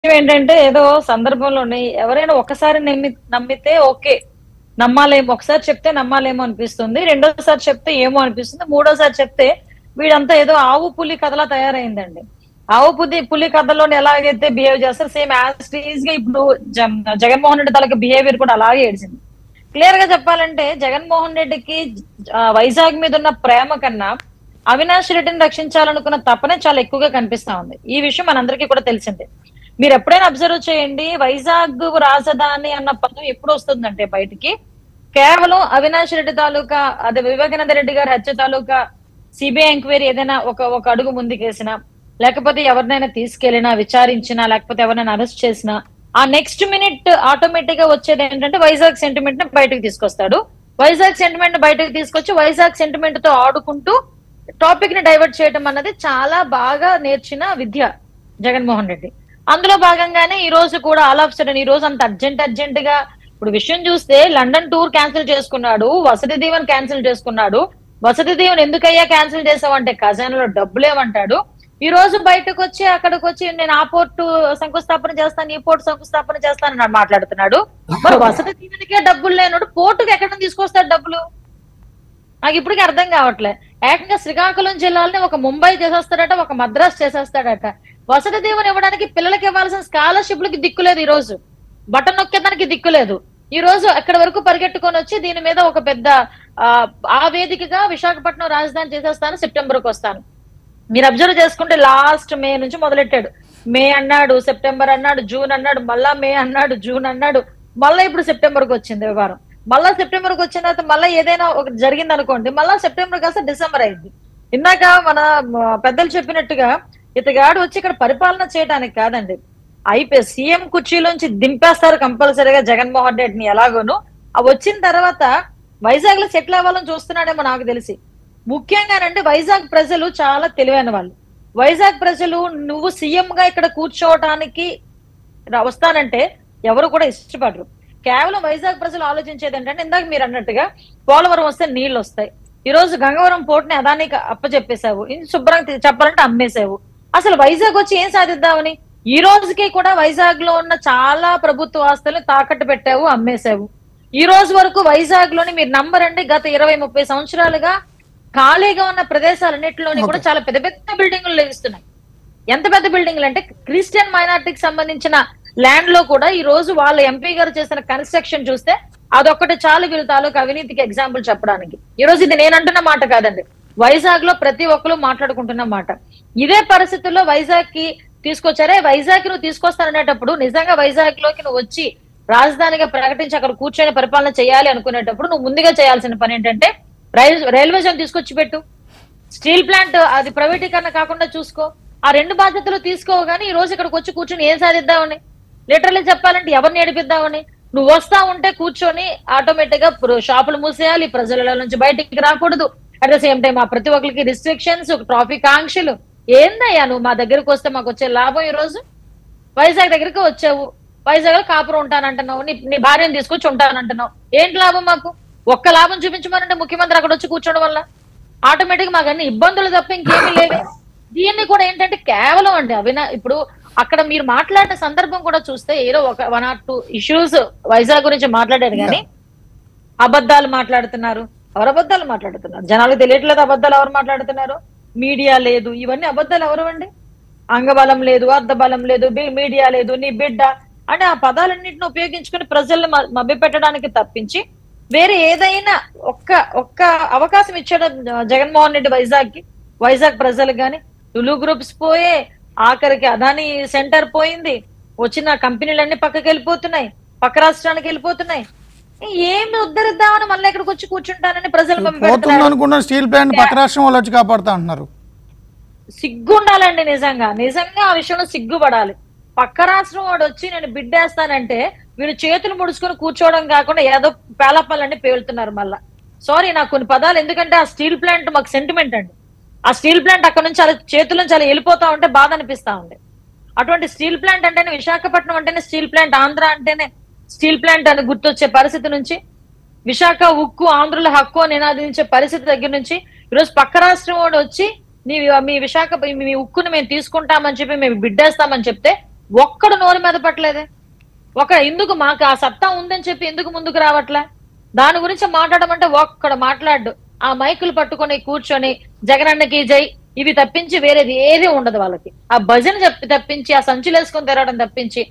విషయం ఏంటంటే ఏదో సందర్భంలోనే ఎవరైనా ఒకసారి నమ్మి నమ్మితే ఓకే నమ్మాలేమో ఒకసారి చెప్తే నమ్మాలేమో అనిపిస్తుంది రెండోసారి చెప్తే ఏమో అనిపిస్తుంది మూడోసారి చెప్తే వీడంతా ఏదో ఆవు పులి కథలా తయారైందండి ఆవు పులి పులి కథలోని ఎలాగైతే బిహేవ్ చేస్తారు సేమ్ యాజ్ గా ఇప్పుడు జగన్- జగన్మోహన్ రెడ్డి తలకి బిహేవియర్ కూడా అలాగే ఏడిచింది క్లియర్ గా చెప్పాలంటే జగన్మోహన్ రెడ్డికి ఆ, వైజాగ్ మీద ఉన్న ప్రేమ కన్నా అవినాష్ రెడ్డిని రక్షించాలనుకున్న తపనే చాలా ఎక్కువగా కనిపిస్తా ఉంది ఈ విషయం మనందరికీ కూడా తెలిసిందే మీరు ఎప్పుడైనా అబ్జర్వ్ చేయండి వైజాగ్ రాజధాని అన్న పదం ఎప్పుడు వస్తుందంటే బయటికి కేవలం అవినాష్ రెడ్డి తాలూకా అదే వివేకానంద రెడ్డి గారి హత్య తాలూకా సిబిఐ ఎంక్వైరీ ఏదైనా ఒక ఒక అడుగు ముందుకేసినా లేకపోతే ఎవరినైనా తీసుకెళ్లినా విచారించినా లేకపోతే ఎవరినైనా అరెస్ట్ చేసినా ఆ నెక్స్ట్ మినిట్ ఆటోమేటిక్ గా వచ్చేది ఏంటంటే వైజాగ్ సెంటిమెంట్ ని బయటకు తీసుకొస్తాడు వైజాగ్ సెంటిమెంట్ బయటకు తీసుకొచ్చి వైజాగ్ సెంటిమెంట్ తో ఆడుకుంటూ టాపిక్ ని డైవర్ట్ చేయడం అన్నది చాలా బాగా నేర్చిన విద్య జగన్మోహన్ రెడ్డి అందులో భాగంగానే ఈ రోజు కూడా ఆల్ ఆఫ్ సడన్ ఈ రోజు అంత అర్జెంట్ అర్జెంట్ గా ఇప్పుడు విషయం చూస్తే లండన్ టూర్ క్యాన్సిల్ చేసుకున్నాడు వసతి దీవెన్ క్యాన్సిల్ చేసుకున్నాడు వసతి దీవెన్ ఎందుకయ్యా క్యాన్సిల్ చేసావంటే ఖజానాలో డబ్బులేమంటాడు ఈ రోజు బయటకు వచ్చి అక్కడికి వచ్చి నేను ఆ పోర్టు శంకుస్థాపన చేస్తాను ఈ పోర్టు శంకుస్థాపన చేస్తాను అని మాట్లాడుతున్నాడు మరి వసతి దీవెనకే డబ్బులు లేనోడు పోర్టుకి ఎక్కడ నుంచి తీసుకొస్తాడు డబ్బులు నాకు ఇప్పటికీ అర్థం కావట్లే ఏకంగా శ్రీకాకుళం జిల్లాలని ఒక ముంబై చేసేస్తాడట ఒక మద్రాస్ చేసేస్తాడట వసతి దీవెన ఇవ్వడానికి పిల్లలకి ఇవ్వాల్సిన స్కాలర్షిప్లకి దిక్కులేదు ఈ రోజు బటన్ నొక్కేదానికి దిక్కులేదు ఈ రోజు అక్కడి వరకు పరిగెట్టుకొని వచ్చి దీని మీద ఒక పెద్ద ఆ, ఆ వేదికగా విశాఖపట్నం రాజధాని చేసేస్తాను సెప్టెంబర్ కి వస్తాను మీరు అబ్జర్వ్ చేసుకుంటే లాస్ట్ మే నుంచి మొదలెట్టాడు మే అన్నాడు సెప్టెంబర్ అన్నాడు జూన్ అన్నాడు మళ్ళా మే అన్నాడు జూన్ అన్నాడు మళ్ళా ఇప్పుడు సెప్టెంబర్ కి వచ్చింది వ్యవహారం మళ్ళా సెప్టెంబర్ కి వచ్చిన తర్వాత మళ్ళీ ఏదైనా ఒక జరిగింది అనుకోండి మళ్ళా సెప్టెంబర్ కాస్త డిసెంబర్ అయింది ఇందాక మన మ, పెద్దలు చెప్పినట్టుగా ఇతగాడు వచ్చి ఇక్కడ పరిపాలన చేయడానికి కాదండి అయిపోయి సీఎం కుర్చీలోంచి దింపేస్తారు కంపల్సరీగా జగన్మోహన్ రెడ్డిని ఎలాగోను ఆ వచ్చిన తర్వాత వైజాగ్ లో సెటిల్ అవ్వాలని చూస్తున్నాడేమో నాకు తెలిసి ముఖ్యంగానంటే వైజాగ్ ప్రజలు చాలా తెలివైన వాళ్ళు వైజాగ్ ప్రజలు నువ్వు సీఎం గా ఇక్కడ కూర్చోవటానికి రా- వస్తానంటే ఎవరు కూడా ఇష్టపడరు కేవలం వైజాగ్ ప్రజలు ఆలోచించేది ఏంటంటే ఇందాక మీరు అన్నట్టుగా పోలవరం వస్తే నీళ్లు వస్తాయి ఈ రోజు గంగవరం పోర్టుని అదానికి అప్పచెప్పేశావు ఇది శుభ్రంగా తీ- చెప్పాలంటే అమ్మేశావు అసలు వైజాగ్ వచ్చి ఏం సాధిద్దామని ఈ రోజుకి కూడా వైజాగ్ లో ఉన్న చాలా ప్రభుత్వ ఆస్తుల్ని తాకట్టు పెట్టావు అమ్మేశావు ఈ రోజు వరకు వైజాగ్ లోని మీరు నంబరండి గత ఇరవై ముప్పై సంవత్సరాలుగా ఖాళీగా ఉన్న ప్రదేశాలన్నింటిలోని కూడా చాలా పెద్ద పెద్ద బిల్డింగులు లభిస్తున్నాయి ఎంత పెద్ద బిల్డింగ్లు అంటే క్రిస్టియన్ మైనార్టీకి సంబంధించిన ల్యాండ్ లో కూడా ఈ రోజు వాళ్ళ ఎంపీ గారు చేసిన కన్స్ట్రక్షన్ చూస్తే అదొక్కటి చాలు వీళ్ళ తాలూకు అవినీతికి ఎగ్జాంపుల్ చెప్పడానికి ఈ రోజు ఇది నేను అంటున్న మాట కాదండి వైజాగ్ లో ప్రతి ఒక్కరు మాట్లాడుకుంటున్న మాట ఇదే పరిస్థితుల్లో వైజాగ్ కి తీసుకొచ్చారే వైజాగ్ నువ్వు తీసుకొస్తాననేటప్పుడు నిజంగా వైజాగ్ లోకి నువ్వు వచ్చి రాజధానిగా ప్రకటించి అక్కడ కూర్చొని పరిపాలన చేయాలి అనుకునేటప్పుడు నువ్వు ముందుగా చేయాల్సిన పని ఏంటంటే రైల్ రైల్వే జోన్ తీసుకొచ్చి పెట్టు స్టీల్ ప్లాంట్ అది ప్రైవేటీకరణ కాకుండా చూసుకో ఆ రెండు బాధ్యతలు తీసుకోగానే ఈ రోజు ఇక్కడికి వచ్చి కూర్చొని ఏం సాధిద్దామని లిటరల్లీ చెప్పాలంటే ఎవరిని ఏడిపిద్దామని నువ్వు వస్తా ఉంటే కూర్చొని ఆటోమేటిక్ గా ప్ర- షాపులు మూసేయాలి ప్రజల నుంచి బయటికి రాకూడదు అట్ ద సేమ్ టైం ఆ ప్రతి ఒక్కరికి రిస్ట్రిక్షన్స్ ట్రాఫిక్ ఆంక్షలు ఏందయ్యా నువ్వు మా దగ్గరకు వస్తే మాకు వచ్చే లాభం ఈ రోజు వైజాగ్ దగ్గరికి వచ్చావు వైజాగ్ లో కాపురం ఉంటానంటున్నావు నీ నీ భార్యను తీసుకొచ్చి ఉంటానంటున్నావు ఏంటి లాభం మాకు ఒక్క లాభం చూపించమనంటే ముఖ్యమంత్రి అక్కడ వచ్చి కూర్చోవడం వల్ల ఆటోమేటిక్ మాకు అన్ని ఇబ్బందులు తప్ప ఇంకేమీ లేవే దీన్ని కూడా ఏంటంటే కేవలం అండి అవినా ఇప్పుడు అక్కడ మీరు మాట్లాడిన సందర్భం కూడా చూస్తే ఏదో ఒక one or two issues Vizag గురించి మాట్లాడారు కానీ అబద్ధాలు మాట్లాడుతున్నారు ఎవరు అబద్ధాలు మాట్లాడుతున్నారు జనాలకు తెలియట్లేదు అబద్ధాలు ఎవరు మాట్లాడుతున్నారు మీడియా లేదు ఇవన్నీ అబద్ధాలు ఎవరు అండి అంగబలం లేదు అర్ధబలం లేదు బి- మీడియా లేదు నీ బిడ్డ అని ఆ పదాలన్నింటిని ఉపయోగించుకుని ప్రజల్ని మ- మభ్యపెట్టడానికి తప్పించి వేరే ఏదైనా ఒక్క ఒక్క అవకాశం ఇచ్చాడు జగన్మోహన్ రెడ్డి వైజాగ్ కి వైజాగ్ ప్రజలకు గాని లులు గ్రూప్స్ పోయే ఆఖరికి అదాని సెంటర్ పోయింది వచ్చిన కంపెనీలన్నీ పక్కకి వెళ్ళిపోతున్నాయి పక్క రాష్ట్రానికి వెళ్ళిపోతున్నాయి ఏమి ఉద్ధరిద్దామని మళ్ళీ ఇక్కడికి వచ్చి కూర్చుంటానని ప్రజలు పోతుంది మభ్యపెడుతున్నారు. అనుకున్న స్టీల్ ప్లాంట్ పక్క రాష్ట్రం వాళ్ళు వచ్చి కాపాడుతా అంటున్నారు సిగ్గు ఉండాలండి నిజంగా నిజంగా ఆ విషయంలో సిగ్గుపడాలి పక్క రాష్ట్రం వాడు వచ్చి నేను బిడ్డేస్తానంటే వీళ్ళు చేతులు ముడుచుకొని కూర్చోవడం కాకుండా ఏదో పేలపల్లన్నీ పేలుతున్నారు మళ్ళా సారీ నాకు కొన్ని పదాలు ఎందుకంటే ఆ స్టీల్ ప్లాంట్ మాకు సెంటిమెంట్ అండి ఆ స్టీల్ ప్లాంట్ అక్కడ నుంచి అలా చేతుల నుంచి అలా వెళ్ళిపోతా ఉంటే బాధ అనిపిస్తా ఉంది అటువంటి స్టీల్ ప్లాంట్ అంటేనే విశాఖపట్నం అంటేనే స్టీల్ ప్లాంట్ ఆంధ్ర అంటేనే స్టీల్ ప్లాంట్ అని గుర్తొచ్చే పరిస్థితి నుంచి విశాఖ ఉక్కు ఆంధ్రుల హక్కు అని నినాదించే పరిస్థితి దగ్గర నుంచి ఈరోజు పక్క రాష్ట్రం వాడు వచ్చి నీ మీ విశాఖ మీ ఉక్కుని మేము తీసుకుంటామని చెప్పి మేము బిడ్డేస్తామని చెప్తే ఒక్కడు నోరు మీద పట్టలేదే ఒక ఎందుకు మాకు ఆ సత్తా ఉందని చెప్పి ఎందుకు ముందుకు రావట్లే దాని గురించి మాట్లాడమంటే ఒక్కడ మాట్లాడు ఆ మైకులు పట్టుకొని కూర్చొని జగనన్నకి జై ఇవి తప్పించి వేరేది ఏది ఉండదు వాళ్ళకి ఆ భజన చెప్పి తప్పించి ఆ సంచులు వేసుకొని తిరగడం తప్పించి